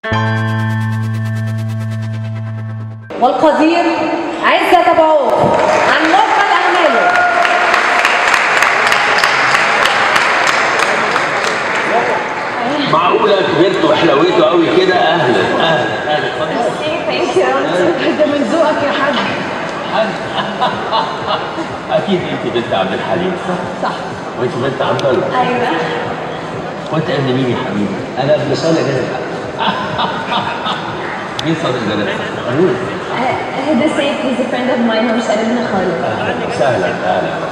والقدير عزة تبعوه عن مجمل أعماله معقولة كبرت وحلويته قوي كده أهلا أهلا أهلا ثانك يو ده من ذوقك يا حاج أكيد أنت بنت عبد الحليم صح؟ صح وأنت بنت عبد الله أيوه وأنت ابن مين يا حبيبي؟ انا ابن صالح جلال مين صادق جلال؟ قانون هدى سيف he's a friend of mine هو مش قريبنا خالص أهلا وسهلا أهلا